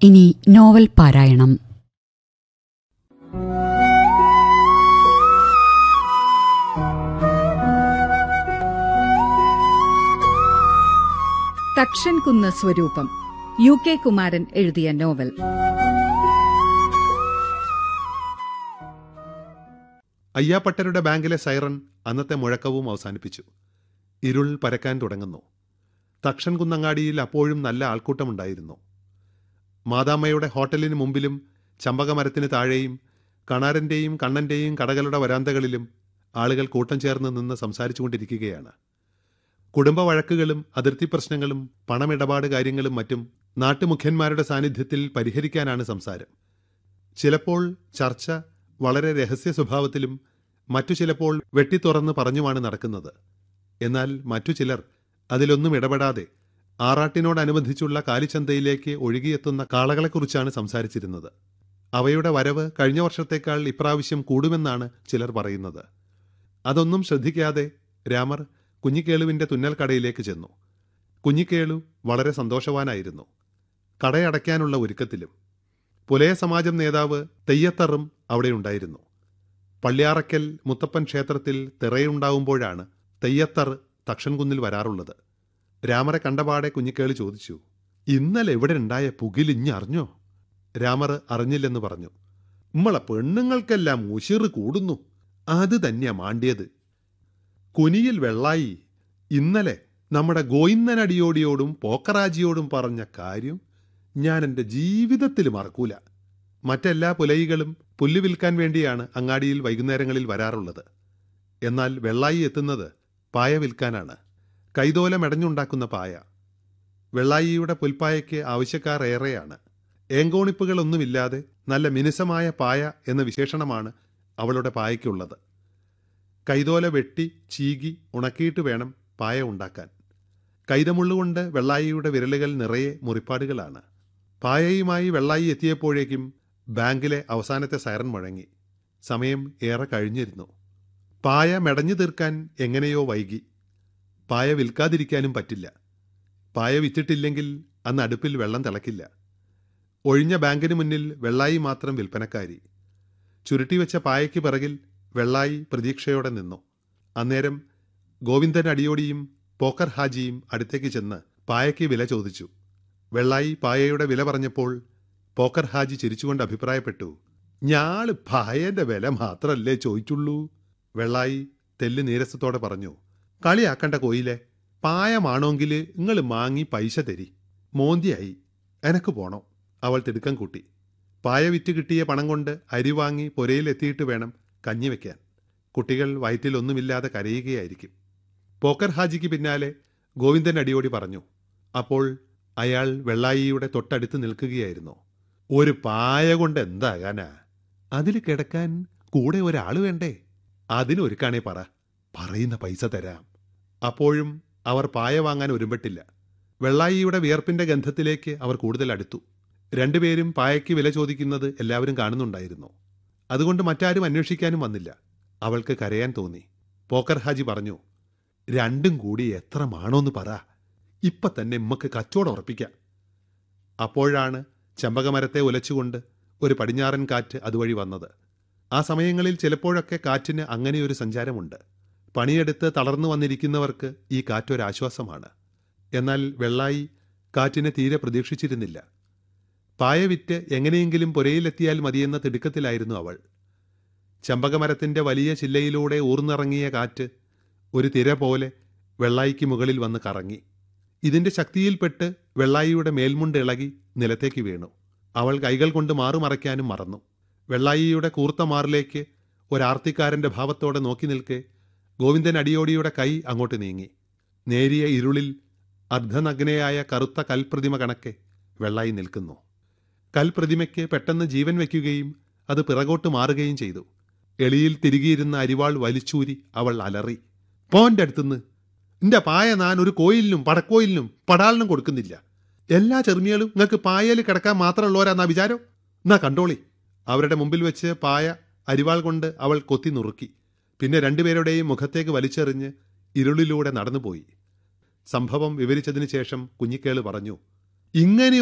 ഇനി നോവൽ പാരായണം തക്ഷൻ കുന്ന് സ്വരൂപം യു കെ കുമാരൻ എഴുതിയ നോവൽ അയ്യാപ്പട്ടരുടെ ബാങ്കിലെ സൈറൺ അന്നത്തെ മുഴക്കവും അവസാനിപ്പിച്ചു ഇരുൾ പരക്കാൻ തുടങ്ങുന്നു തക്ഷൻ കുന്നങ്ങാടിയിൽ അപ്പോഴും നല്ല ആൾക്കൂട്ടമുണ്ടായിരുന്നു മാതാമ്മയുടെ ഹോട്ടലിന് മുമ്പിലും ചമ്പകമരത്തിന് താഴെയും കണാരന്റെയും കണ്ണന്റെയും കടകളുടെ വരാന്തകളിലും ആളുകൾ കൂട്ടം ചേർന്ന് നിന്ന് സംസാരിച്ചുകൊണ്ടിരിക്കുകയാണ് കുടുംബ വഴക്കുകളും അതിർത്തി പ്രശ്നങ്ങളും പണമിടപാട് കാര്യങ്ങളും മറ്റും നാട്ടുമുഖ്യന്മാരുടെ സാന്നിധ്യത്തിൽ പരിഹരിക്കാനാണ് സംസാരം ചിലപ്പോൾ ചർച്ച വളരെ രഹസ്യ സ്വഭാവത്തിലും മറ്റു ചിലപ്പോൾ വെട്ടിത്തുറന്ന് പറഞ്ഞുമാണ് നടക്കുന്നത് എന്നാൽ മറ്റു ചിലർ അതിലൊന്നും ഇടപെടാതെ ആറാട്ടിനോടനുബന്ധിച്ചുള്ള കാലിച്ചന്തയിലേക്ക് ഒഴുകിയെത്തുന്ന കാളകളെക്കുറിച്ചാണ് സംസാരിച്ചിരുന്നത് അവയുടെ വരവ് കഴിഞ്ഞ വർഷത്തേക്കാൾ ഇപ്രാവശ്യം കൂടുമെന്നാണ് ചിലർ പറയുന്നത് അതൊന്നും ശ്രദ്ധിക്കാതെ രാമർ കുഞ്ഞിക്കേളുവിന്റെ തുന്നൽ കടയിലേക്ക് ചെന്നു കുഞ്ഞിക്കേളു വളരെ സന്തോഷവാനായിരുന്നു കടയടയ്ക്കാനുള്ള ഒരുക്കത്തിലും പുലയ സമാജം നേതാവ് തെയ്യത്തറും അവിടെയുണ്ടായിരുന്നു പള്ളിയാറയ്ക്കൽ മുത്തപ്പൻ ക്ഷേത്രത്തിൽ തിറയുണ്ടാവുമ്പോഴാണ് തെയ്യത്തർ തക്ഷൻകുന്നിൽ വരാറുള്ളത് രാമറെ കണ്ടപാടെ കുഞ്ഞിക്കേളി ചോദിച്ചു ഇന്നലെ ഇവിടെ ഉണ്ടായ പുകിലിഞ്ഞ് അറിഞ്ഞോ രാമർ അറിഞ്ഞില്ലെന്ന് പറഞ്ഞു നമ്മളെ പെണ്ണുങ്ങൾക്കെല്ലാം ഉശിറ് കൂടുന്നു അത് തന്നെയാ മാണ്ടിയത് കുനിയിൽ വെള്ളായി ഇന്നലെ നമ്മുടെ ഗോയിന്നനടിയോടിയോടും പോക്കറാജിയോടും പറഞ്ഞ കാര്യം ഞാൻ എൻ്റെ ജീവിതത്തിൽ മറക്കൂല മറ്റെല്ലാ പുലയികളും പുല്ല് വിൽക്കാൻ വേണ്ടിയാണ് അങ്ങാടിയിൽ വൈകുന്നേരങ്ങളിൽ വരാറുള്ളത് എന്നാൽ വെള്ളായി എത്തുന്നത് പായ വിൽക്കാനാണ് കൈതോല മെടഞ്ഞുണ്ടാക്കുന്ന പായ വെള്ളായിയുടെ പുൽപ്പായയ്ക്ക് ആവശ്യക്കാർ ഏറെയാണ് ഏങ്കോണിപ്പുകളൊന്നുമില്ലാതെ നല്ല മിനുസമായ പായ എന്ന വിശേഷണമാണ് അവളുടെ പായയ്ക്കുള്ളത് കൈതോല വെട്ടി ചീകി ഉണക്കിയിട്ട് വേണം പായ ഉണ്ടാക്കാൻ കൈതമുള്ളുകൊണ്ട് വെള്ളായിയുടെ വിരലുകൾ നിറയെ മുറിപ്പാടുകളാണ് പായയുമായി വെള്ളായി എത്തിയപ്പോഴേക്കും ബാങ്കിലെ അവസാനത്തെ സൈറൻ മുഴങ്ങി സമയം ഏറെ കഴിഞ്ഞിരുന്നു പായ മെടഞ്ഞു തീർക്കാൻ എങ്ങനെയോ വൈകി പായ വിൽക്കാതിരിക്കാനും പറ്റില്ല പായ വിറ്റിട്ടില്ലെങ്കിൽ അന്ന് അടുപ്പിൽ വെള്ളം തിളക്കില്ല ഒഴിഞ്ഞ ബാങ്കിന് മുന്നിൽ വെള്ളായി മാത്രം വിൽപ്പനക്കാരി ചുരുട്ടിവെച്ച പായയ്ക്ക് പിറകിൽ വെള്ളായി പ്രതീക്ഷയോടെ നിന്നു അന്നേരം ഗോവിന്ദൻ അടിയോടിയും പോക്കർ ഹാജിയും അടുത്തേക്ക് ചെന്ന് പായയ്ക്ക് വില ചോദിച്ചു വെള്ളായി പായയുടെ വില പറഞ്ഞപ്പോൾ പോക്കർ ഹാജി ചിരിച്ചുകൊണ്ട് അഭിപ്രായപ്പെട്ടു ഞാള് പായന്റെ വില മാത്രല്ലേ ചോദിച്ചുള്ളൂ വെള്ളായി തെല്ല് നീരസത്തോടെ പറഞ്ഞു കളിയാക്കണ്ട കോയിലെ പായമാണോങ്കിൽ നിങ്ങൾ മാങ്ങി പൈസ തരി മോന്തിയായി എനക്ക് പോണോ അവൾ തിടുക്കം കൂട്ടി പായ വിറ്റ് കിട്ടിയ പണം കൊണ്ട് അരി വാങ്ങി പുരയിലെത്തിയിട്ട് വേണം കഞ്ഞി വെക്കാൻ കുട്ടികൾ വയറ്റിലൊന്നുമില്ലാതെ കരയുകയായിരിക്കും പോക്കർ ഹാജിക്ക് പിന്നാലെ ഗോവിന്ദൻ അടിയോടി പറഞ്ഞു അപ്പോൾ അയാൾ വെള്ളായിയുടെ തൊട്ടടുത്ത് നിൽക്കുകയായിരുന്നു ഒരു പായ കൊണ്ട് എന്താകാനാ അതിൽ കിടക്കാൻ കൂടെ ഒരാൾ വേണ്ടേ അതിനൊരുക്കാണേ പറ പറയുന്ന പൈസ തരാം അപ്പോഴും അവർ പായ വാങ്ങാൻ ഒരുമ്പെട്ടില്ല വെള്ളായിയുടെ വിയർപ്പിന്റെ ഗന്ധത്തിലേക്ക് അവർ കൂടുതൽ അടുത്തു രണ്ടുപേരും പായയ്ക്ക് വില ചോദിക്കുന്നത് എല്ലാവരും കാണുന്നുണ്ടായിരുന്നു അതുകൊണ്ട് മറ്റാരും അന്വേഷിക്കാനും വന്നില്ല അവൾക്ക് കരയാൻ തോന്നി പോക്കർ ഹാജി പറഞ്ഞു രണ്ടും കൂടി എത്ര മാണോന്ന് പറ ഇപ്പൊ തന്നെ ഉമ്മക്ക് കച്ചവടം ഉറപ്പിക്കാം അപ്പോഴാണ് ചെമ്പകമരത്തെ ഉലച്ചുകൊണ്ട് ഒരു പടിഞ്ഞാറൻ കാറ്റ് അതുവഴി വന്നത് ആ സമയങ്ങളിൽ ചിലപ്പോഴൊക്കെ കാറ്റിന് അങ്ങനെയൊരു സഞ്ചാരമുണ്ട് പണിയെടുത്ത് തളർന്നു വന്നിരിക്കുന്നവർക്ക് ഈ കാറ്റൊരാശ്വാസമാണ് എന്നാൽ വെള്ളായി കാറ്റിനെ തീരെ പ്രതീക്ഷിച്ചിരുന്നില്ല പായ വിറ്റ് എങ്ങനെയെങ്കിലും പുരയിലെത്തിയാൽ മതിയെന്ന തിടുക്കത്തിലായിരുന്നു അവൾ ചമ്പകമരത്തിന്റെ വലിയ ചില്ലയിലൂടെ ഊർന്നിറങ്ങിയ കാറ്റ് ഒരു തിര പോലെ വെള്ളായിക്ക് മുകളിൽ വന്ന് കറങ്ങി ഇതിന്റെ ശക്തിയിൽപ്പെട്ട് വെള്ളായിയുടെ മേൽമുണ്ട് ഇളകി നിലത്തേക്ക് വീണു അവൾ കൈകൾ കൊണ്ട് മാറുമറയ്ക്കാനും മറന്നു വെള്ളായിയുടെ കൂർത്ത മാറിലേക്ക് ഒരാർത്തിക്കാരന്റെ ഭാവത്തോടെ നോക്കി നിൽക്കെ ഗോവിന്ദൻ അടിയോടിയുടെ കൈ അങ്ങോട്ട് നീങ്ങി നേരിയ ഇരുളിൽ അർദ്ധനഗ്നയായ കറുത്ത കൽപ്രതിമ കണക്കെ വെള്ളായി നിൽക്കുന്നു കൽപ്രതിമയ്ക്ക് പെട്ടെന്ന് ജീവൻ വയ്ക്കുകയും അത് പിറകോട്ട് മാറുകയും ചെയ്തു എളിയിൽ തിരികിയിരുന്ന അരിവാൾ വലിച്ചൂരി അവൾ അലറി പോന്റെ അടുത്തുനിന്ന് എന്റെ പായ ഞാൻ ഒരു കോയിലിനും പടക്കോയിലിനും പടാളിനും കൊടുക്കുന്നില്ല എല്ലാ ചെറുമികളും നിങ്ങൾക്ക് പായയിൽ കിടക്കാൻ മാത്രമുള്ളവരാന്നാ വിചാരം എന്നാ കണ്ടോളി അവരുടെ മുമ്പിൽ വെച്ച് പായ അരിവാൾ കൊണ്ട് അവൾ കൊത്തി നുറുക്കി പിന്നെ രണ്ടുപേരുടെയും മുഖത്തേക്ക് വലിച്ചെറിഞ്ഞ് ഇരുളിലൂടെ നടന്നുപോയി സംഭവം വിവരിച്ചതിനു ശേഷം കുഞ്ഞിക്കേള് പറഞ്ഞു ഇങ്ങനെ